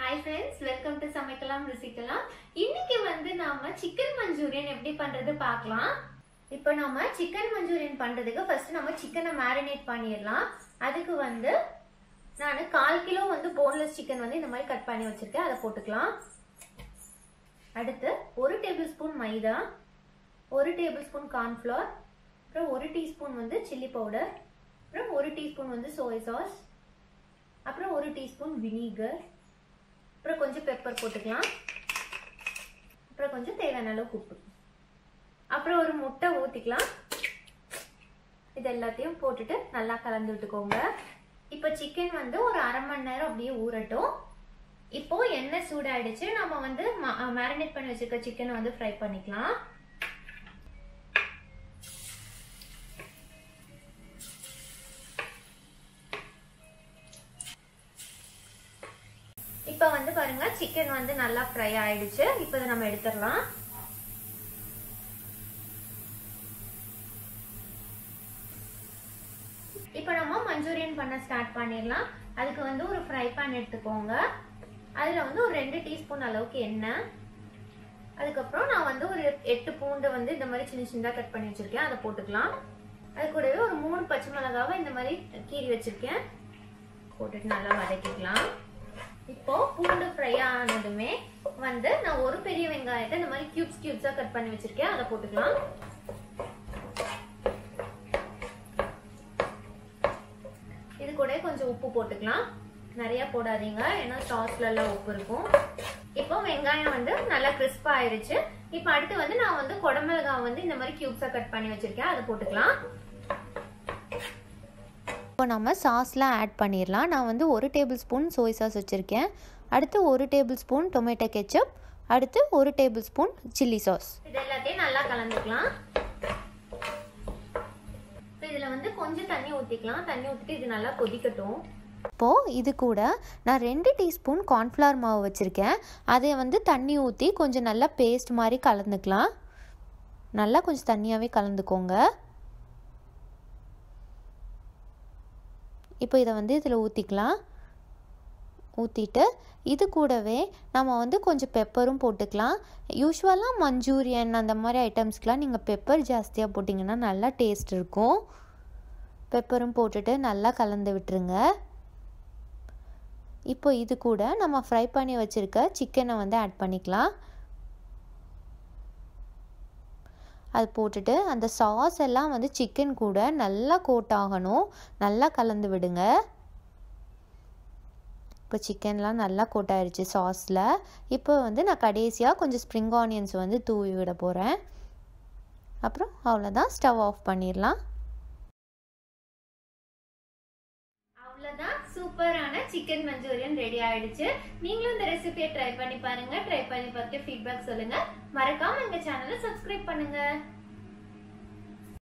hi friends welcome to சமைக்கலாம் ருசிக்கலாம் இன்னைக்கு வந்து நாம சிக்கன் மஞ்சூரியன் எப்படி பண்றது பார்க்கலாம் இப்போ நம்ம சிக்கன் மஞ்சூரியன் பண்றதுக்கு ஃபர்ஸ்ட் நம்ம சிக்கனை மேரினேட் பண்ணிடலாம் அதுக்கு வந்து நான் கால் கிலோ வந்து போன்லெஸ் சிக்கன் வந்து இந்த மாதிரி கட் பண்ணி வச்சிருக்கேன் அதை போட்டுக்கலாம் அடுத்து ஒரு டேபிள் ஸ்பூன் மைதா ஒரு டேபிள் ஸ்பூன் கார்ன்ஃப்ளவர் அப்புறம் ஒரு டீஸ்பூன் வந்து சில்லி பவுடர் அப்புறம் ஒரு டீஸ்பூன் வந்து சோய் சாஸ் அப்புறம் ஒரு டீஸ்பூன் வினிகர் அப்புறம் கொஞ்சம் பெப்பர் போட்டுக்கலாம் அப்புறம் கொஞ்சம் தேவையான அளவுக்கு உப்பு அப்புறம் ஒரு முட்டை ஊற்றிக்கலாம் இது எல்லாத்தையும் போட்டுட்டு நல்லா கலந்து விட்டுக்கோங்க இப்போ சிக்கன் வந்து ஒரு அரை மணி நேரம் அப்படியே ஊறட்டும் இப்போ எண்ணெய் சூடாயிடுச்சு நம்ம வந்து மேரினேட் பண்ணி வச்சிருக்க சிக்கனை வந்து ஃப்ரை பண்ணிக்கலாம் இப்போ வந்து பாருங்க சிக்கன் வந்து நல்லா ஃப்ரை ஆயிடுச்சு இப்போ இதை நம்ம எடுத்துடலாம் இப்போ நம்ம மஞ்சூரியன் பண்ண ஸ்டார்ட் பண்ணிடலாம் அதுக்கு வந்து ஒரு ஃப்ரை பேன் எடுத்துக்கோங்க அதில் வந்து ஒரு ரெண்டு டீஸ்பூன் அளவுக்கு எண்ணெய் அதுக்கப்புறம் நான் வந்து ஒரு எட்டு பூண்டு வந்து இந்த மாதிரி சின்ன சின்னதாக கட் பண்ணி வச்சிருக்கேன் அதை போட்டுக்கலாம் அது கூடவே ஒரு மூணு பச்சை மிளகாவை இந்த மாதிரி கீறி வச்சிருக்கேன் போட்டுட்டு நல்லா வதக்கிக்கலாம் இப்போ பூண்டு ஃப்ரை ஆனதுமே வந்து நான் ஒரு பெரிய வெங்காயத்தை இந்த மாதிரி கியூப்ஸ் கியூப்ஸா கட் பண்ணி வச்சிருக்கேன் அதை போட்டுக்கலாம் இது கூட கொஞ்சம் உப்பு போட்டுக்கலாம் நிறைய போடாதீங்க ஏன்னா சாஸ்ல எல்லாம் உப்பு இருக்கும் இப்போ வெங்காயம் வந்து நல்லா கிறிஸ்ப் ஆயிருச்சு இப்போ அடுத்து வந்து நான் வந்து குடமிளகாய் வந்து இந்த மாதிரி கியூப்ஸா கட் பண்ணி வச்சிருக்கேன் அதை போட்டுக்கலாம் இப்போ நம்ம சாஸ்லாம் ஆட் பண்ணிடலாம் நான் வந்து ஒரு டேபிள் ஸ்பூன் சோய் சாஸ் வச்சுருக்கேன் அடுத்து ஒரு டேபிள் ஸ்பூன் டொமேட்டோ கெச்சப் அடுத்து ஒரு டேபிள் ஸ்பூன் சில்லி சாஸ் இது எல்லாத்தையும் நல்லா கலந்துக்கலாம் இதுல வந்து கொஞ்சம் தண்ணி ஊத்திக்கலாம் தண்ணி ஊத்திட்டு இது நல்லா கொதிக்கட்டும் இப்போது இது கூட நான் ரெண்டு டீஸ்பூன் கார்ன்ஃப்ளவர் மாவு வச்சுருக்கேன் அதை வந்து தண்ணி ஊற்றி கொஞ்சம் நல்லா பேஸ்ட் மாதிரி கலந்துக்கலாம் நல்லா கொஞ்சம் தண்ணியாகவே கலந்துக்கோங்க இப்போ இதை வந்து இதில் ஊற்றிக்கலாம் ஊற்றிட்டு இது கூடவே நம்ம வந்து கொஞ்சம் பெப்பரும் போட்டுக்கலாம் யூஸ்வலாக மஞ்சூரியன் அந்த மாதிரி ஐட்டம்ஸ்க்கெலாம் நீங்கள் பெப்பர் ஜாஸ்தியாக போட்டிங்கன்னா நல்லா டேஸ்ட் இருக்கும் பெப்பரும் போட்டுட்டு நல்லா கலந்து விட்டுருங்க இப்போ இது கூட நம்ம ஃப்ரை பண்ணி வச்சுருக்க சிக்கனை வந்து ஆட் பண்ணிக்கலாம் அது போட்டுட்டு அந்த சாஸ் எல்லாம் வந்து சிக்கன் கூட நல்லா கோட் ஆகணும் நல்லா கலந்து விடுங்க இப்போ சிக்கன்லாம் நல்லா கோட் ஆயிடுச்சு சாஸில் இப்போ வந்து நான் கடைசியாக கொஞ்சம் ஸ்ப்ரிங் ஆனியன்ஸ் வந்து தூவி விட போகிறேன் அப்புறம் அவ்வளோதான் ஸ்டவ் ஆஃப் பண்ணிடலாம் அவ்வளவுதான் சூப்பரான சிக்கன் மஞ்சூரியன் ரெடி ஆயிடுச்சு நீங்களும் இந்த ரெசிபியை ட்ரை பண்ணி பாருங்க ட்ரை பண்ணி பார்த்து ஃபீட்பேக் சொல்லுங்க மறக்காம எங்க சேனலை சப்ஸ்கிரைப் பண்ணுங்க